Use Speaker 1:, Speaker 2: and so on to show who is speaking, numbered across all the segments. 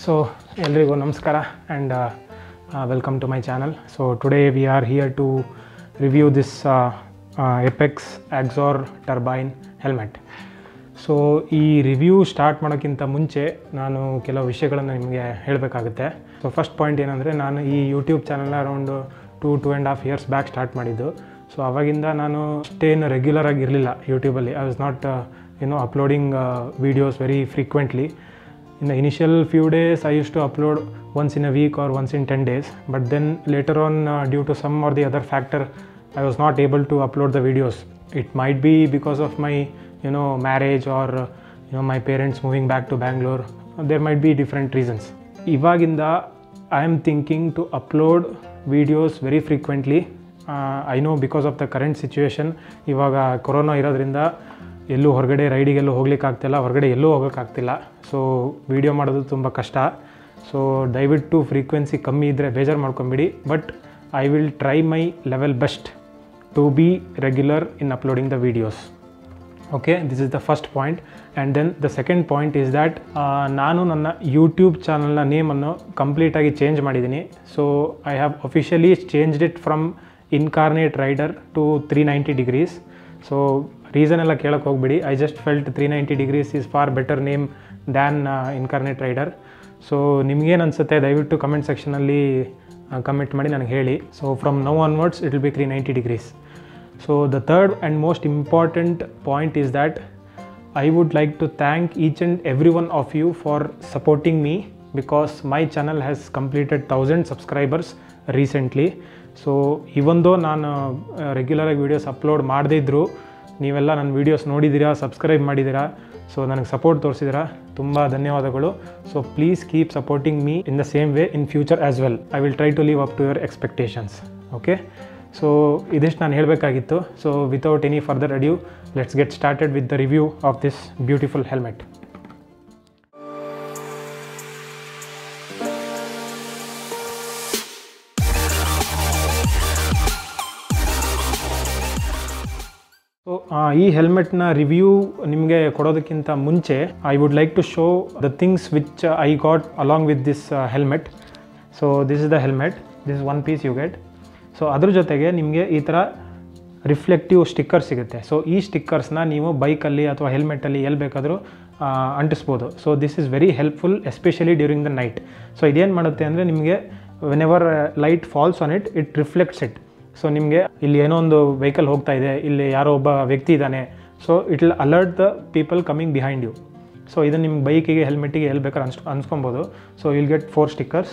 Speaker 1: So ಎಲ್ರಿಗೂ ನಮಸ್ಕಾರ and welcome to my channel so today we are here to review this Apex Axor turbine helmet so ಈ review start ಮಾಡೋಕ್ಕಿಂತ ಮುಂಚೆ ನಾನು ಕೆಲವು ವಿಷಯಗಳನ್ನು ನಿಮಗೆ ಹೇಳಬೇಕಾಗುತ್ತೆ ಸೊ ಫಸ್ಟ್ ಪಾಯಿಂಟ್ ಏನಂದರೆ ನಾನು ಈ ಯೂಟ್ಯೂಬ್ ಚಾನಲ್ನ around two two and half years back start ಮಾಡಿದ್ದು ಸೊ ಅವಾಗಿಂದ ನಾನು ಅಷ್ಟೇನು ರೆಗ್ಯುಲರ್ ಆಗಿ ಇರಲಿಲ್ಲ ಯೂಟ್ಯೂಬಲ್ಲಿ I was not you know uploading videos very frequently in the initial few days i used to upload once in a week or once in 10 days but then later on uh, due to some or the other factor i was not able to upload the videos it might be because of my you know marriage or uh, you know my parents moving back to bangalore there might be different reasons ಇವಾಗಿಂದ I am thinking to upload videos very frequently I know because of the current situation ಇವಾಗ corona ಇರೋದ್ರಿಂದ ಎಲ್ಲೂ ಹೊರಗಡೆ ರೈಡಿಗೆಲ್ಲೂ ಹೋಗ್ಲಿಕ್ಕೆ ಆಗ್ತಿಲ್ಲ ಹೊರಗಡೆ ಎಲ್ಲೂ ಹೋಗೋಕ್ಕಾಗ್ತಿಲ್ಲ so video ಮಾಡೋದು ತುಂಬ ಕಷ್ಟ ಸೊ ದಯವಿಟ್ಟು ಫ್ರೀಕ್ವೆನ್ಸಿ ಕಮ್ಮಿ ಇದ್ದರೆ ಬೇಜಾರು ಮಾಡ್ಕೊಂಬಿಡಿ but I will try my level best to be regular in uploading the videos okay this is the first point and then the second point is that ನಾನು ನನ್ನ ಯೂಟ್ಯೂಬ್ ಚಾನಲ್ನ ನೇಮನ್ನು ಕಂಪ್ಲೀಟಾಗಿ ಚೇಂಜ್ ಮಾಡಿದ್ದೀನಿ so I have officially changed it from Incarnate Rider to three ninety degrees so reason ಎಲ್ಲ ಕೇಳಕ್ಕೆ ಹೋಗ್ಬಿಡಿ I just felt three ninety degrees is far better name than Incarnate rider so ನಿಮ್ಗೇನು ಅನಿಸುತ್ತೆ ದಯವಿಟ್ಟು ಕಮೆಂಟ್ ಸೆಕ್ಷನಲ್ಲಿ comment ಮಾಡಿ ನನಗೆ ಹೇಳಿ so from now onwards it will be three ninety degrees so the third and most important point is that I would like to thank each and every one of you for supporting me because my channel has completed thousand subscribers recently so ಇವೊಂದು ನಾನು ರೆಗ್ಯುಲರಾಗಿ videos upload ಮಾಡದೇ ಇದ್ದರೂ ನೀವೆಲ್ಲ ನನ್ನ videos ನೋಡಿದ್ದೀರಾ subscribe ಮಾಡಿದ್ದೀರಾ so ನನಗೆ ಸಪೋರ್ಟ್ ತೋರಿಸಿದ್ದೀರಾ ತುಂಬ ಧನ್ಯವಾದಗಳು so please keep supporting me in the same way in future as well I will try to live up to your expectations okay so ಇದಿಷ್ಟು ನಾನು ಹೇಳಬೇಕಾಗಿತ್ತು so without any further adieu let's get started with the review of this beautiful helmet so ಈ ಹೆಲ್ಮೆಟ್ನ review ನಿಮಗೆ ಕೊಡೋದಕ್ಕಿಂತ ಮುಂಚೆ I would like to show the things which I got along with this helmet so this is the helmet this one piece you get so ಅದ್ರ ಜೊತೆಗೆ ನಿಮಗೆ ಈ ಥರ ರಿಫ್ಲೆಕ್ಟಿವ್ ಸ್ಟಿಕ್ಕರ್ ಸಿಗುತ್ತೆ ಸೊ ಈ ಸ್ಟಿಕ್ಕರ್ಸ್ನ ನೀವು ಬೈಕಲ್ಲಿ ಅಥವಾ ಹೆಲ್ಮೆಟಲ್ಲಿ ಎಲ್ಲಿ ಬೇಕಾದರೂ ಅಂಟಿಸ್ಬೋದು so this is very helpful especially during the night so ಇದೇನು ಮಾಡುತ್ತೆ ಅಂದರೆ ನಿಮಗೆ whenever light falls on it it reflects it so ನಿಮಗೆ ಇಲ್ಲಿ ಏನೋ ಒಂದು ವೆಹಿಕಲ್ ಹೋಗ್ತಾ ಇದೆ ಇಲ್ಲಿ ಯಾರೋ ಒಬ್ಬ ವ್ಯಕ್ತಿ ಇದ್ದಾನೆ so it will alert the people coming behind you so ಇದು ನಿಮ್ಮ ಬೈಕಿಗೆ ಹೆಲ್ಮೆಟ್ಟಿಗೆ ಎಲ್ಲಿ ಬೇಕಾದ್ರೆ ಅನ್ಸ್ ಅನ್ಸ್ಕೊಬೋದು so will get four stickers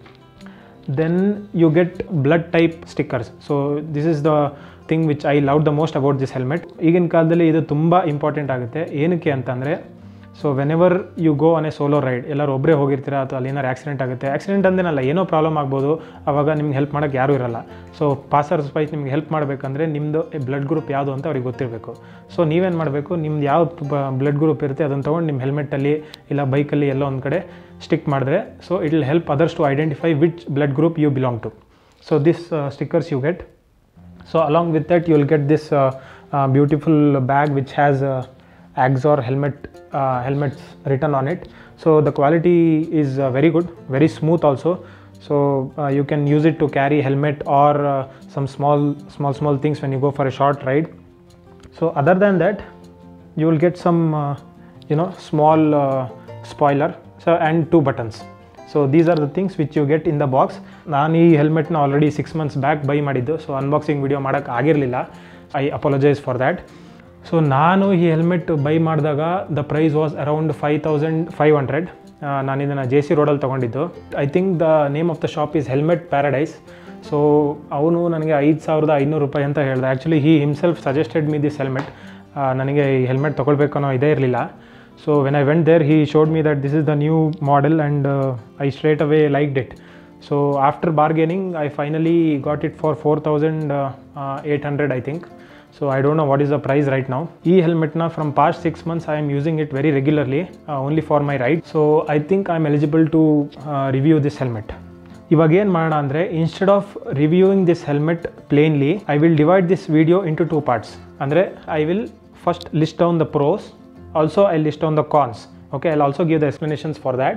Speaker 1: then you get blood type stickers so this is the thing which I love the most about this helmet ಈಗಿನ ಕಾಲದಲ್ಲಿ ಇದು ತುಂಬ ಇಂಪಾರ್ಟೆಂಟ್ ಆಗುತ್ತೆ ಏನಕ್ಕೆ ಅಂತಂದರೆ so whenever you go on a solo ride ಎಲ್ಲರೂ ಒಬ್ಬರೇ ಹೋಗಿರ್ತೀರಾ ಅಥವಾ ಅಲ್ಲಿ ಏನಾರು ಆಕ್ಸಿಡೆಂಟ್ ಆಗುತ್ತೆ ಆಕ್ಸಿಡೆಂಟ್ ಅಂದೇನಲ್ಲ ಏನೋ ಪ್ರಾಬ್ಲಮ್ ಆಗ್ಬೋದು ಆವಾಗ ನಿಮ್ಗೆ ಹೆಲ್ಪ್ ಮಾಡೋಕ್ಕೆ ಯಾರೂ ಇರಲ್ಲ ಸೊ ಪಾಸರ್ಸ್ ವೈಸ್ ನಿಮ್ಗೆ ಹೆಲ್ಪ್ ಮಾಡಬೇಕಂದ್ರೆ ನಿಮ್ಮದು ಬ್ಲಡ್ ಗ್ರೂಪ್ ಯಾವುದು ಅಂತ ಅವ್ರಿಗೆ ಗೊತ್ತಿರಬೇಕು ಸೊ ನೀವೇನು ಮಾಡಬೇಕು ನಿಮ್ದು ಯಾವ ಬ್ಲಡ್ ಗ್ರೂಪ್ ಇರುತ್ತೆ ಅದನ್ನು ತೊಗೊಂಡು ನಿಮ್ಮ ಹೆಲ್ಮೆಟ್ಟಲ್ಲಿ ಇಲ್ಲ ಬೈಕಲ್ಲಿ ಎಲ್ಲೋ ಒಂದು ಕಡೆ ಸ್ಟಿಕ್ ಮಾಡಿದ್ರೆ so it will help others to identify which blood group you belong to so this stickers you get so along with that you will get this beautiful bag which has Axor helmet uh, helmets written on it so the quality is uh, very good very smooth also so uh, you can use it to carry helmet or some small small small things when you go for a short ride so other than that you will get some you know small spoiler so and two buttons so these are the things which you get in the box ನಾನು ಈ ಹೆಲ್ಮೆಟ್ನ already six months back buy ಮಾಡಿದ್ದು so unboxing video ಮಾಡೋಕ್ಕೆ ಆಗಿರಲಿಲ್ಲ I apologise for that so ನಾನು ಈ helmet buy ಮಾಡಿದಾಗ the price was around five thousand five hundred ನಾನು ಇದನ್ನು ಜೆ ಸಿ ರೋಡಲ್ಲಿ ತೊಗೊಂಡಿದ್ದು I think the name of the shop is Helmet Paradise so ಅವನು ನನಗೆ ಐದು ಸಾವಿರದ ಐನೂರು ರೂಪಾಯಿ ಅಂತ ಹೇಳಿದೆ actually he himself suggested me this helmet ನನಗೆ ಈ ಹೆಲ್ಮೆಟ್ ತೊಗೊಳ್ಬೇಕು ಅನ್ನೋ ಇದೇ ಇರಲಿಲ್ಲ so when I went there he showed me that this is the new model and I straight away liked it so after bargaining I finally got it for four thousand eight hundred I think so I don't know what is the price right ನಾವು ಈ ಹೆಲ್ಮೆಟ್ನ from past six months I am using it very regularly only for my ride so I think I am eligible to review this helmet ಇವಾಗ ಏನು ಮಾಡೋಣ ಅಂದರೆ instead of reviewing this helmet plainly I will divide this video into two parts ಅಂದರೆ I will first list down the pros also I list down the cons okay i'll also give the explanations for that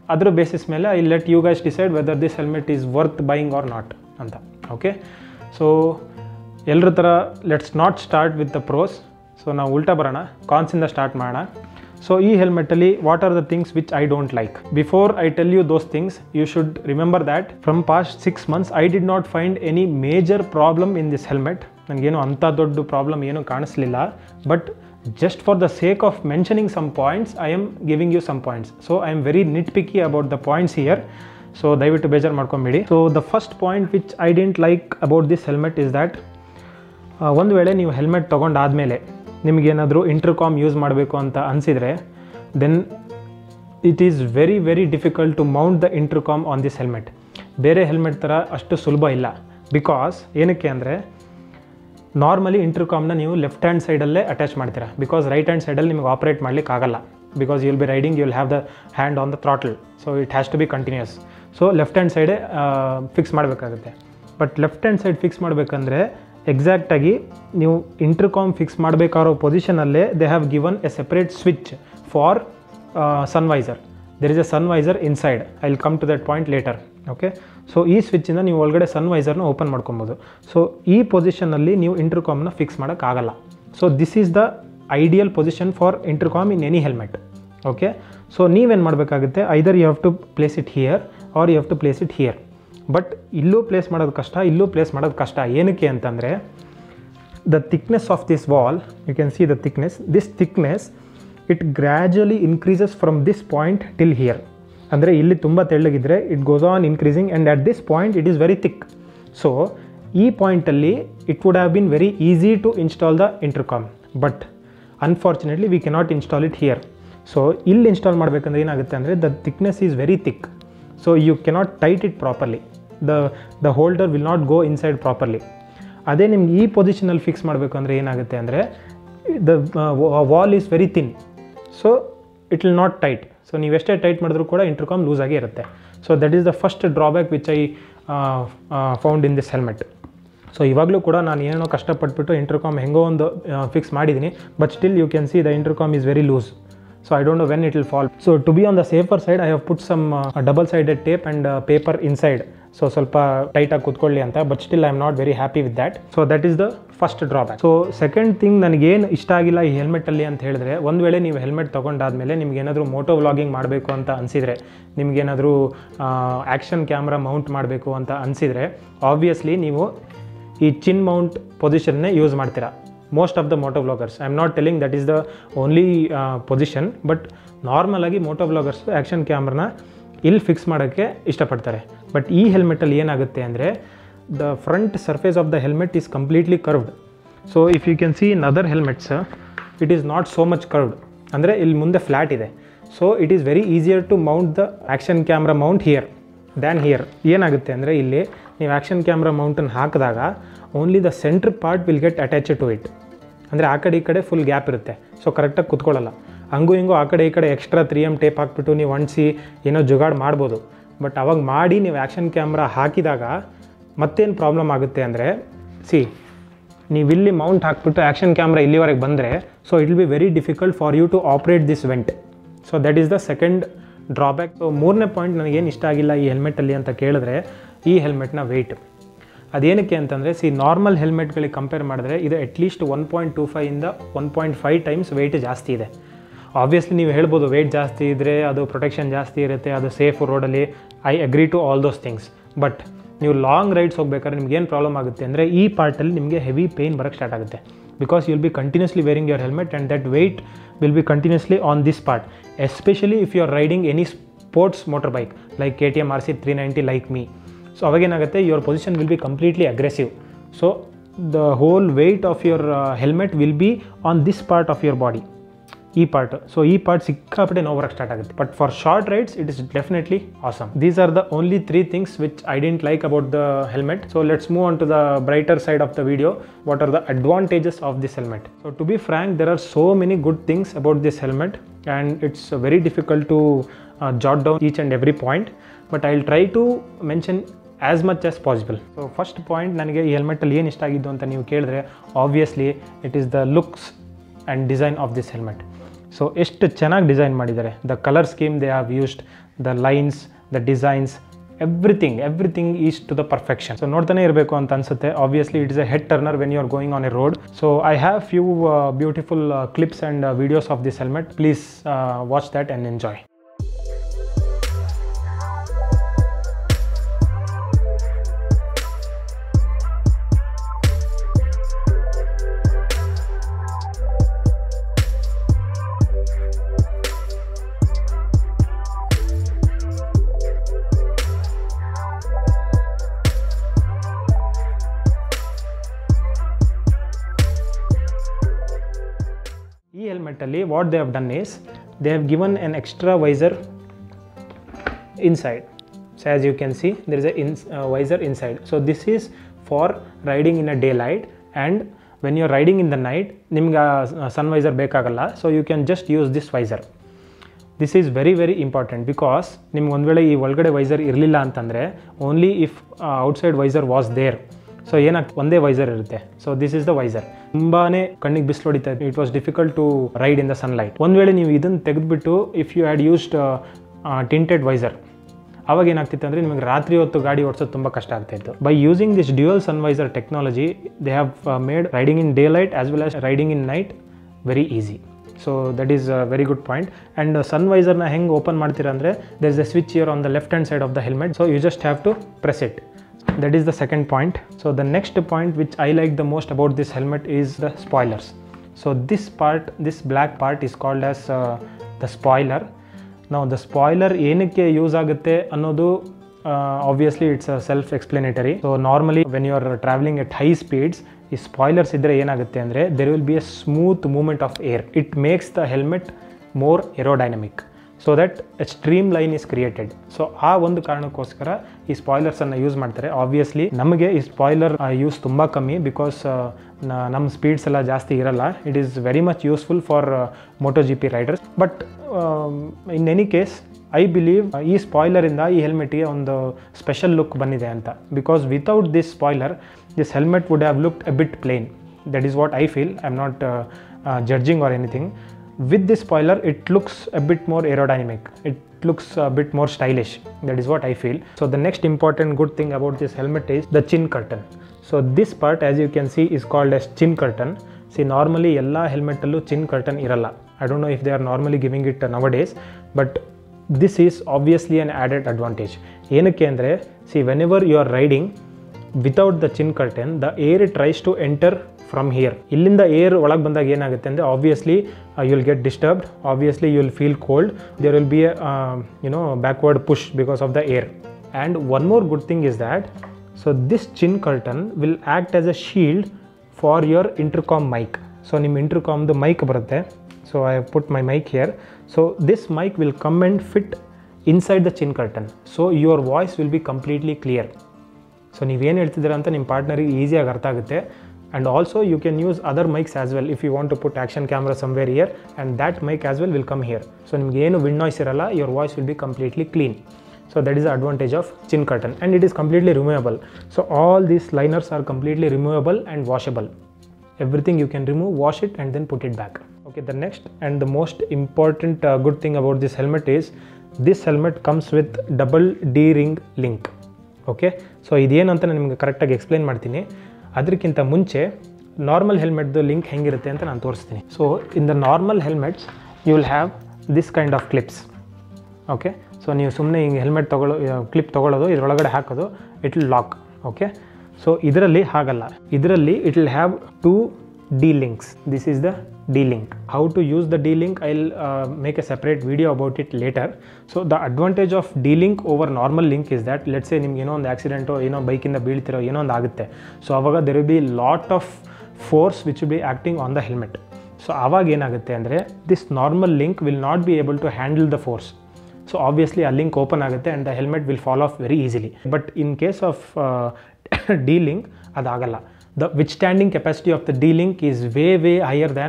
Speaker 1: ಅದ್ರ basis ಮೇಲೆ I let you guys decide whether this helmet is worth buying R not ಅಂತ okay so ಎಲ್ಲರ ಥರ let's not start with the pros so ನಾವು ಉಲ್ಟಾ ಬರೋಣ ಕಾನ್ಸಿಂದ start ಮಾಡೋಣ ಸೊ ಈ ಹೆಲ್ಮೆಟಲ್ಲಿ what are the things which I don't like before I tell you those things you should remember that from past six months I did not find any major problem in this helmet ನನಗೇನು ಅಂಥ ದೊಡ್ಡ problem ಏನೂ ಕಾಣಿಸ್ಲಿಲ್ಲ but just for the sake of mentioning some points I am giving you some points so I am very nitpicky about the points here so ದಯವಿಟ್ಟು ಬೇಜಾರು ಮಾಡ್ಕೊಂಬೇಡಿ so the first point which I don't like about this helmet is that ಒಂದು ವೇಳೆ ನೀವು helmet ತೊಗೊಂಡಾದಮೇಲೆ ನಿಮಗೇನಾದರೂ intercom use ಮಾಡಬೇಕು ಅಂತ ಅನಿಸಿದರೆ then it is very very difficult to mount the intercom on this helmet ಬೇರೆ ಹೆಲ್ಮೆಟ್ ಥರ ಅಷ್ಟು ಸುಲಭ ಇಲ್ಲ ಬಿಕಾಸ್ ಏನಕ್ಕೆ ಅಂದರೆ ನಾರ್ಮಲಿ ಇಂಟರ್ಕಾಮ್ನ ನೀವು ಲೆಫ್ಟ್ ಹ್ಯಾಂಡ್ ಸೈಡಲ್ಲೇ ಅಟ್ಯಾಚ್ ಮಾಡ್ತೀರಾ ಬಿಕಾಸ್ ರೈಟ್ ಹ್ಯಾಂಡ್ ಸೈಡಲ್ಲಿ ನಿಮಗೆ ಆಪ್ರೇಟ್ ಮಾಡ್ಲಿಕ್ಕೆ ಆಗಲ್ಲ because you will be riding you will have the hand on the throttle so it has to be continuous so left hand ಸೈಡೇ ಫಿಕ್ಸ್ ಮಾಡಬೇಕಾಗುತ್ತೆ but left hand side fix ಮಾಡಬೇಕಂದ್ರೆ ಎಕ್ಸಾಕ್ಟಾಗಿ ನೀವು intercom fix ಮಾಡಬೇಕಾರೋ ಪೊಸಿಷನಲ್ಲೇ they have given a separate switch for sun visor there is a sun visor inside I will come to that point later okay so ಈ ಸ್ವಿಚ್ಚಿಂದ ನೀವು ಒಳಗಡೆ ಸನ್ವೈಸರ್ನ ಓಪನ್ ಮಾಡ್ಕೊಬೋದು ಸೊ ಈ ಪೊಸಿಷನಲ್ಲಿ ನೀವು ಇಂಟರ್ಕಾಮ್ನ ಫಿಕ್ಸ್ ಮಾಡೋಕ್ಕಾಗಲ್ಲ so this is the ideal position for intercom in any helmet okay so ನೀವೇನು ಮಾಡಬೇಕಾಗುತ್ತೆ either you have to place it here or you have to place it here but ಇಲ್ಲೂ place ಮಾಡೋದು ಕಷ್ಟ ಇಲ್ಲೂ ಪ್ಲೇಸ್ ಮಾಡೋದು ಕಷ್ಟ ಏನಕ್ಕೆ ಅಂತಂದರೆ the thickness of this wall you can see the thickness this thickness it gradually increases from this point till here ಅಂದರೆ ಇಲ್ಲಿ ತುಂಬ ತೆಳ್ಳಗಿದ್ರೆ it goes on increasing and at this point it is very thick so ಈ ಪಾಯಿಂಟಲ್ಲಿ it would have been very easy to install the intercom but unfortunately we cannot install it here so ಇಲ್ಲಿ install ಮಾಡಬೇಕಂದ್ರೆ ಏನಾಗುತ್ತೆ ಅಂದರೆ the thickness is very thick so you cannot tight it properly the the holder will not go inside properly ಅದೇ ನಿಮ್ಗೆ ಈ ಪೊಸಿಷನಲ್ಲಿ fix ಮಾಡಬೇಕು ಅಂದರೆ ಏನಾಗುತ್ತೆ ಅಂದರೆ the wall is very thin so it will not tight so ನೀವು ಎಷ್ಟೇ ಟೈಟ್ ಮಾಡಿದ್ರೂ ಕೂಡ ಇಂಟರ್ಕಾಮ್ ಲೂಸ್ ಆಗೇ ಇರುತ್ತೆ so that is the first drawback which I found in this helmet so ಇವಾಗಲೂ ಕೂಡ ನಾನು ಏನೇನೋ ಕಷ್ಟಪಟ್ಬಿಟ್ಟು ಇಂಟರ್ಕಾಮ್ ಹೆಂಗೋ ಒಂದು ಫಿಕ್ಸ್ ಮಾಡಿದ್ದೀನಿ but still you can see the intercom is very loose so I don't know when it will fall so to be on the safer side I have put some double sided tape and paper inside so ಸ್ವಲ್ಪ ಟೈಟಾಗಿ ಕೂತ್ಕೊಳ್ಳಿ ಅಂತ but still I am not very happy with that so that is the first drawback so second thing ನನಗೇನು ಇಷ್ಟ ಆಗಿಲ್ಲ ಈ ಹೆಲ್ಮೆಟಲ್ಲಿ ಅಂತ ಹೇಳಿದ್ರೆ ಒಂದು ವೇಳೆ ನೀವು ಹೆಲ್ಮೆಟ್ ತೊಗೊಂಡಾದ್ಮೇಲೆ ನಿಮ್ಗೆ ಏನಾದರೂ ಮೋಟೋ ವ್ಲಾಗಿಂಗ್ ಮಾಡಬೇಕು ಅಂತ ಅನಿಸಿದರೆ ನಿಮಗೇನಾದರೂ ಆ್ಯಕ್ಷನ್ ಕ್ಯಾಮ್ರಾ ಮೌಂಟ್ ಮಾಡಬೇಕು ಅಂತ ಅನಿಸಿದರೆ ಆಬ್ವಿಯಸ್ಲಿ ನೀವು ಈ ಚಿನ್ ಮೌಂಟ್ ಪೊಸಿಷನ್ನೇ ಯೂಸ್ ಮಾಡ್ತೀರಾ most of the moto vloggers I am not telling that is the only position but ನಾರ್ಮಲಾಗಿ ಮೋಟೋ ವ್ಲಾಗರ್ಸ್ ಆ್ಯಕ್ಷನ್ ಕ್ಯಾಮ್ರನ ಇಲ್ಲಿ ಫಿಕ್ಸ್ ಮಾಡೋಕ್ಕೆ ಇಷ್ಟಪಡ್ತಾರೆ ಬಟ್ ಈ ಹೆಲ್ಮೆಟಲ್ಲಿ ಏನಾಗುತ್ತೆ ಅಂದರೆ the front surface of the helmet is completely curved so if you can see in other helmets it is not so much curved ಅಂದರೆ ಇಲ್ಲಿ ಮುಂದೆ ಫ್ಲ್ಯಾಟ್ ಇದೆ so it is very easier to mount the action camera mount here than here ಏನಾಗುತ್ತೆ ಅಂದರೆ ಇಲ್ಲಿ ನೀವು action camera ಮೌಂಟನ್ನು ಹಾಕಿದಾಗ only the centre part will get attach to it ಅಂದರೆ ಆ ಕಡೆ ಈ ಕಡೆ ಫುಲ್ ಗ್ಯಾಪ್ ಇರುತ್ತೆ ಸೊ ಕರೆಕ್ಟಾಗಿ ಕುತ್ಕೊಳ್ಳಲ್ಲ ಹಂಗೂ ಹಿಂಗೂ ಆ ಕಡೆ ಈ ಕಡೆ ಎಕ್ಸ್ಟ್ರಾ ತ್ರೀ ಎಮ್ ಟೇಪ್ ಹಾಕ್ಬಿಟ್ಟು ನೀವು ಅಂಟಿಸಿ ಏನೋ ಜುಗಾಡ್ ಮಾಡ್ಬೋದು ಬಟ್ ಅವಾಗ ಮಾಡಿ ನೀವು ಆ್ಯಕ್ಷನ್ ಕ್ಯಾಮ್ರಾ ಹಾಕಿದಾಗ ಮತ್ತೇನು ಪ್ರಾಬ್ಲಮ್ ಆಗುತ್ತೆ ಅಂದರೆ ಸಿ ನೀವು ಇಲ್ಲಿ ಮೌಂಟ್ ಹಾಕ್ಬಿಟ್ಟು ಆ್ಯಕ್ಷನ್ ಕ್ಯಾಮ್ರಾ ಇಲ್ಲಿವರೆಗೆ ಬಂದರೆ so it will be very difficult for you to operate this vent so that is the second drawback so ಮೂರನೇ ಪಾಯಿಂಟ್ ನನಗೇನು ಇಷ್ಟ ಆಗಿಲ್ಲ ಈ ಹೆಲ್ಮೆಟಲ್ಲಿ ಅಂತ ಕೇಳಿದ್ರೆ ಈ ಹೆಲ್ಮೆಟ್ನ ವೆಯ್ಟ್ ಅದೇನಕ್ಕೆ ಅಂತಂದರೆ ಸಿ ನಾರ್ಮಲ್ ಹೆಲ್ಮೆಟ್ಗಳಿಗೆ ಕಂಪೇರ್ ಮಾಡಿದ್ರೆ ಇದು ಅಟ್ಲೀಸ್ಟ್ ಒನ್ ಪಾಯಿಂಟ್ ಟೂ ಫೈಯಿಂದ one point five times weight ಜಾಸ್ತಿ ಇದೆ ಆಬ್ವಿಯಸ್ಲಿ ನೀವು ಹೇಳ್ಬೋದು ವೆಯ್ಟ್ ಜಾಸ್ತಿ ಇದ್ದರೆ ಅದು ಪ್ರೊಟೆಕ್ಷನ್ ಜಾಸ್ತಿ ಇರುತ್ತೆ ಅದು ಸೇಫ್ ರೋಡಲ್ಲಿ I agree to all those things but ನೀವು ಲಾಂಗ್ ರೈಡ್ಸ್ ಹೋಗ್ಬೇಕಾದ್ರೆ ನಿಮ್ಗೆ ಏನು ಪ್ರಾಬ್ಲಮ್ ಆಗುತ್ತೆ ಅಂದರೆ ಈ ಪಾರ್ಟಲ್ಲಿ ನಿಮಗೆ ಹೆವಿ ಪೇಯ್ನ್ ಬರೋಕ್ಕೆ ಸ್ಟಾರ್ಟ್ ಆಗುತ್ತೆ because you will be continuously wearing your helmet and that weight will be continuously on this part especially if you are riding any sports motorbike like K T M R C three ninety like me so ಅವಾಗೇನಾಗುತ್ತೆ your position will be completely aggressive so the whole weight of your helmet will be on this part of your body ಈ part so ಈ part ಸಿಕ್ಕಾಪಟ್ಟೆ ನೋವು ಬರೋಕ್ಕೆ start ಆಗುತ್ತೆ but for short rides it is definitely awesome these are the only three things which I don't like about the helmet so let's move on to the brighter side of the video what are the advantages of this helmet so to be frank there are so many good things about this helmet and it's very difficult to jot down each and every point but I will try to mention as much as possible so first point ನನಗೆ ಈ ಹೆಲ್ಮೆಟಲ್ಲಿ ಏನು ಇಷ್ಟ ಆಗಿದ್ದು ಅಂತ ನೀವು ಕೇಳಿದ್ರೆ obviously it is the looks and design of this helmet so ಎಷ್ಟು ಚೆನ್ನಾಗಿ ಡಿಸೈನ್ ಮಾಡಿದ್ದಾರೆ the colour scheme they have used the lines the designs everything everything is to the perfection so ನೋಡ್ತಾನೆ ಇರಬೇಕು ಅಂತ ಅನ್ಸುತ್ತೆ obviously it is a head turner when you are going on a road so I have few beautiful clips and videos of this helmet please watch that and enjoy ಈ ಹೆಲ್ಮೆಟಲ್ಲಿ what they have done is they have given an extra visor inside so as you can see there is a in visor inside so this is for riding in a day light and when you are riding in the night ನಿಮ್ಗೆ sun visor ಬೇಕಾಗಲ್ಲ so you can just use this visor this is very very important because ನಿಮ್ಗೆ ಒಂದು ವೇಳೆ ಈ ಒಳಗಡೆ visor ಇರಲಿಲ್ಲ ಅಂತಂದರೆ only if outside visor was there so ಏನಾಗ್ತದೆ ಒಂದೇ ವೈಸರ್ ಇರುತ್ತೆ so this is the visor ತುಂಬಾ ಕಣ್ಣಿಗೆ ಬಿಸಿಲು ಹೊಡಿತಾ ಇತ್ತು it was difficult to ride in the sunlight ಒಂದು ವೇಳೆ ನೀವು ಇದನ್ನು ತೆಗೆದುಬಿಟ್ಟು if you had used tinted visor ಅವಾಗ ಏನಾಗ್ತಿತ್ತು ಅಂದರೆ ನಿಮಗೆ ರಾತ್ರಿ ಹೊತ್ತು ಗಾಡಿ ಓಡಿಸೋದು ತುಂಬ ಕಷ್ಟ ಆಗ್ತಾಯಿತ್ತು by using this dual sun visor technology they have made riding in daylight as well as riding in night very easy so that is a very good point and ಸನ್ವೈಸರ್ನ ಹೆಂಗೆ ಓಪನ್ ಮಾಡ್ತೀರಾ ಅಂದರೆ there is a switch here on the left hand side of the helmet so you just have to press it that is the second point so the next point which i like the most about this helmet is the spoilers so this part this black part is called as uh, the spoiler now the spoiler ಏನಕ್ಕೆ use ಆಗುತ್ತೆ ಅನ್ನೋದು obviously it's self explanatory so normally when you are travelling at high speeds ಈ spoilers ಇದ್ದರೆ ಏನಾಗುತ್ತೆ ಅಂದರೆ there will be a smooth movement of air it makes the helmet more aerodynamic so that a streamline is created so ಆ ಒಂದು ಕಾರಣಕ್ಕೋಸ್ಕರ ಈ ಸ್ಪಾಯ್ಲರ್ಸನ್ನು use ಮಾಡ್ತಾರೆ obviously ನಮಗೆ ಈ ಸ್ಪಾಯ್ಲರ್ ಯೂಸ್ ತುಂಬ ಕಮ್ಮಿ ಬಿಕಾಸ್ ನಮ್ಮ ಸ್ಪೀಡ್ಸ್ ಎಲ್ಲ ಜಾಸ್ತಿ ಇರಲ್ಲ it is very much useful for moto G P riders but in any case I believe ಈ ಸ್ಪಾಯ್ಲರಿಂದ ಈ ಹೆಲ್ಮೆಟ್ಗೆ ಒಂದು ಸ್ಪೆಷಲ್ ಲುಕ್ ಬಂದಿದೆ ಅಂತ because without this spoiler this helmet would have looked a bit plain that is what I feel I am not judging or anything with this spoiler it looks a bit more aerodynamic it looks a bit more stylish that is what i feel so the next important good thing about this helmet is the chin curtain so this part as you can see is called as chin curtain see normally ಎಲ್ಲ ಹೆಲ್ಮೆಟಲ್ಲೂ chin curtain ಇರಲ್ಲ I don't know if they are normally giving it nowadays but this is obviously an added advantage ಏನಕ್ಕೆ ಅಂದರೆ see whenever you are riding without the chin curtain the air tries to enter from here ಇಲ್ಲಿಂದ air ಒಳಗೆ ಬಂದಾಗ ಏನಾಗುತ್ತೆ ಅಂದರೆ obviously you will get disturbed obviously you will feel cold there will be you know backward push because of the air and one more good thing is that so this chin curtain will act as a shield for your intercom mic so ನಿಮ್ಮ ಇಂಟರ್ಕಾಮ್ದು mic ಬರುತ್ತೆ so I put my mic here so this mic will come and fit inside the chin curtain so your voice will be completely clear so ನೀವೇನು ಹೇಳ್ತಿದ್ದೀರ ಅಂತ ನಿಮ್ಮ ಪಾರ್ಟ್ನರಿಗೆ ಈಸಿಯಾಗಿ ಅರ್ಥ ಆಗುತ್ತೆ and also you can use other mics as well if you want to put action camera somewhere here and that mic as well will come here so ನಿಮ್ಗೆ ಏನು ವಿಂಡ್ ನಾಯ್ಸ್ ಇರಲ್ಲ your voice will be completely clean so that is the advantage of chin curtain and it is completely removable so all these liners are completely removable and washable everything you can remove wash it and then put it back okay the next and the most important uh, good thing about this helmet is this helmet comes with double d ring link okay so ಇದೇನು ಅಂತ ನಾನು ನಿಮಗೆ ಕರೆಕ್ಟಾಗಿ explain ಮಾಡ್ತೀನಿ ಅದಕ್ಕಿಂತ ಮುಂಚೆ normal ಹೆಲ್ಮೆಟ್ದು link ಹೆಂಗಿರುತ್ತೆ ಅಂತ ನಾನು ತೋರಿಸ್ತೀನಿ so in the normal helmets you will have this kind of clips okay so ನೀವು ಸುಮ್ಮನೆ ಹಿಂಗೆ ಹೆಲ್ಮೆಟ್ ತೊಗೊಳ್ಳೋ ಕ್ಲಿಪ್ ತೊಗೊಳ್ಳೋದು ಇದರೊಳಗಡೆ ಹಾಕೋದು it will lock okay so ಇದರಲ್ಲಿ ಹಾಗಲ್ಲ ಇದರಲ್ಲಿ it will have two D links this is the D link how to use the D link I will make a separate video about it later so the advantage of D link over normal link is that let's a ನಿಮ್ಗೆ ಏನೋ ಒಂದು ಆಕ್ಸಿಡೆಂಟೋ ಏನೋ ಬೈಕಿಂದ ಬೀಳ್ತಿರೋ ಏನೋ ಒಂದು ಆಗುತ್ತೆ so ಅವಾಗ there will be lot of force which will be acting on the helmet so ಆವಾಗ ಏನಾಗುತ್ತೆ ಅಂದರೆ this normal link will not be able to handle the force so obviously ಆ ಲಿಂಕ್ ಓಪನ್ ಆಗುತ್ತೆ and the helmet will fall off very easily but in case of D link ಅದಾಗಲ್ಲ the withstanding capacity of the D link is way way higher than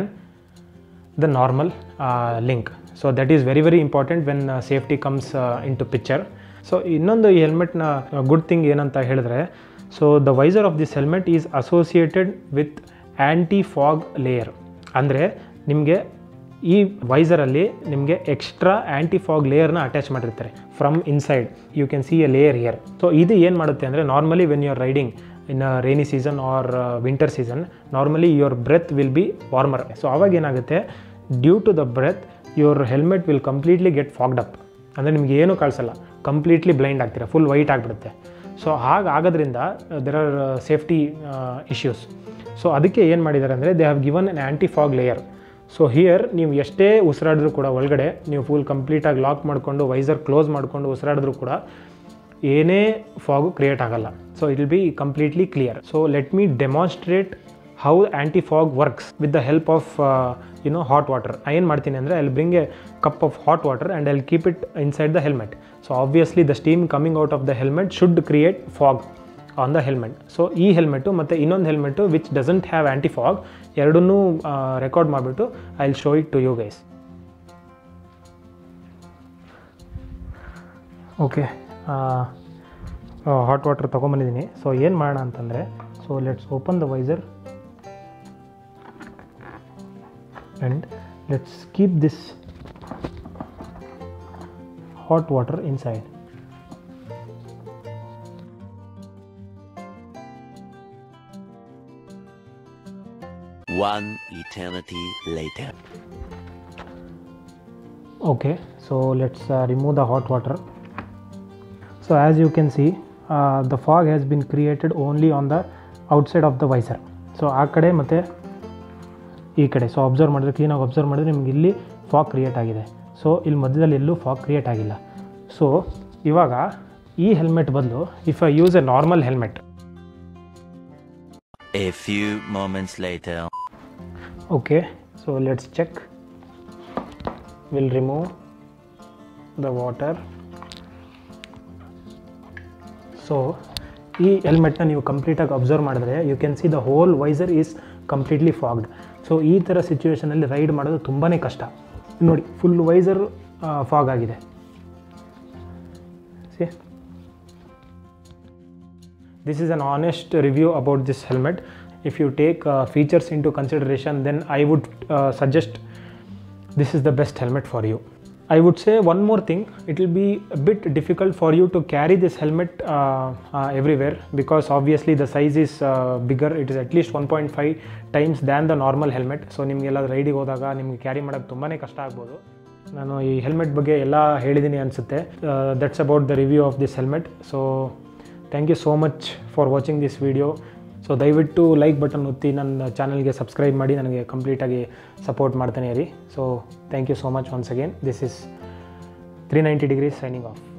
Speaker 1: the normal link so that is very very important when safety comes into picture so ಇನ್ನೊಂದು ಈ ಹೆಲ್ಮೆಟ್ನ good thing ಏನಂತ ಹೇಳಿದ್ರೆ so the visor of this helmet is associated with anti fog layer ಅಂದರೆ ನಿಮಗೆ ಈ ವೈಸರಲ್ಲಿ ನಿಮಗೆ ಎಕ್ಸ್ಟ್ರಾ ಆ್ಯಂಟಿ ಫಾಗ್ ಲೇಯರ್ನ ಅಟ್ಯಾಚ್ ಮಾಡಿರ್ತಾರೆ from inside you can see a layer here so ಇದು ಏನು ಮಾಡುತ್ತೆ ಅಂದರೆ normally when you are riding in rainy season or winter season normally your breath will be warmer so ಅವಾಗ ಏನಾಗುತ್ತೆ due to the breath your helmet will completely get fogged up ಅಂದರೆ ನಿಮಗೆ ಏನೂ ಕಾಣಿಸಲ್ಲ ಕಂಪ್ಲೀಟ್ಲಿ ಬ್ಲೈಂಡ್ ಆಗ್ತೀರಾ full white ಆಗಿಬಿಡುತ್ತೆ so ಹಾಗಾಗೋದ್ರಿಂದ there are safety issues so ಅದಕ್ಕೆ ಏನು ಮಾಡಿದ್ದಾರೆ ಅಂದರೆ they have given an anti fog layer so here ನೀವು ಎಷ್ಟೇ ಉಸಿರಾಡಿದ್ರು ಕೂಡ ಒಳಗಡೆ ನೀವು ಫುಲ್ ಕಂಪ್ಲೀಟಾಗಿ ಲಾಕ್ ಮಾಡಿಕೊಂಡು ವೈಸರ್ ಕ್ಲೋಸ್ ಮಾಡಿಕೊಂಡು ಉಸಿರಾಡಿದ್ರು ಕೂಡ ಏನೇ ಫಾಗು ಕ್ರಿಯೇಟ್ ಆಗಲ್ಲ so it will be completely clear so let me demonstrate how anti fog works with the help of you know hot water ಏನು ಮಾಡ್ತೀನಿ ಅಂದರೆ I bring a cup of hot water and I keep it inside the helmet so obviously the steam coming out of the helmet should create fog on the helmet so ಈ helmet ಮತ್ತು ಇನ್ನೊಂದು helmet which doesn't have anti fog ಎರಡನ್ನೂ record ಮಾಡಿಬಿಟ್ಟು I will show it to you guys okay hot water ತೊಗೊಂಬಂದಿದ್ದೀನಿ so ಏನು ಮಾಡೋಣ ಅಂತಂದರೆ so let's open the visor and let's keep this hot water inside
Speaker 2: One eternity later.
Speaker 1: okay so let's uh, remove the hot water so as you can see uh, the fog has been created only on the outside of the visor so ಆ ಕಡೆ ಮತ್ತು ಈ ಕಡೆ so observe ಮಾಡಿದ್ರೆ ಕ್ಲೀನಾಗಿ observe ಮಾಡಿದ್ರೆ ನಿಮ್ಗೆ ಇಲ್ಲಿ ಫಾಗ್ ಕ್ರಿಯೇಟ್ ಆಗಿದೆ ಸೊ ಇಲ್ಲಿ ಮಧ್ಯದಲ್ಲಿ ಎಲ್ಲೂ ಫಾಗ್ ಕ್ರಿಯೇಟ್ ಆಗಿಲ್ಲ ಸೊ ಇವಾಗ ಈ ಹೆಲ್ಮೆಟ್ ಬದಲು if I use a normal helmet
Speaker 2: A few moments later.
Speaker 1: okay so let's check we'll remove the water so ಈ ಹೆಲ್ಮೆಟ್ನ ನೀವು ಕಂಪ್ಲೀಟಾಗಿ ಅಬ್ಸರ್ವ್ ಮಾಡಿದ್ರೆ you can see the whole visor is completely fogged so ಈ ಥರ ಸಿಚುವೇಷನಲ್ಲಿ ride ಮಾಡೋದು ತುಂಬಾ ಕಷ್ಟ ನೋಡಿ ಫುಲ್ ವೈಸರ್ ಫಾಗ್ ಆಗಿದೆ see this is an honest review about this helmet if you take uh, features into consideration then i would uh, suggest this is the best helmet for you i would say one more thing it will be a bit difficult for you to carry this helmet uh, uh, everywhere because obviously the size is uh, bigger it is at least 1.5 times than the normal helmet so ನಿಮಗೆಲ್ಲ ರೈಡಿಗೆ ಹೋದಾಗ ನಿಮಗೆ carry ಮಾಡೋಕ್ಕೆ ತುಂಬಾ ಕಷ್ಟ ಆಗ್ಬೋದು ನಾನು ಈ ಹೆಲ್ಮೆಟ್ ಬಗ್ಗೆ ಎಲ್ಲ ಹೇಳಿದ್ದೀನಿ ಅನಿಸುತ್ತೆ that's about the review of this helmet so thank you so much for watching this video so ದಯವಿಟ್ಟು ಲೈಕ್ ಬಟನ್ ಒತ್ತಿ ನನ್ನ ಚಾನಲ್ಗೆ ಸಬ್ಸ್ಕ್ರೈಬ್ ಮಾಡಿ ನನಗೆ ಕಂಪ್ಲೀಟಾಗಿ ಸಪೋರ್ಟ್ ಮಾಡ್ತಾನೆ ಇರಿ so thank you so much once again this is three ninety degrees signing of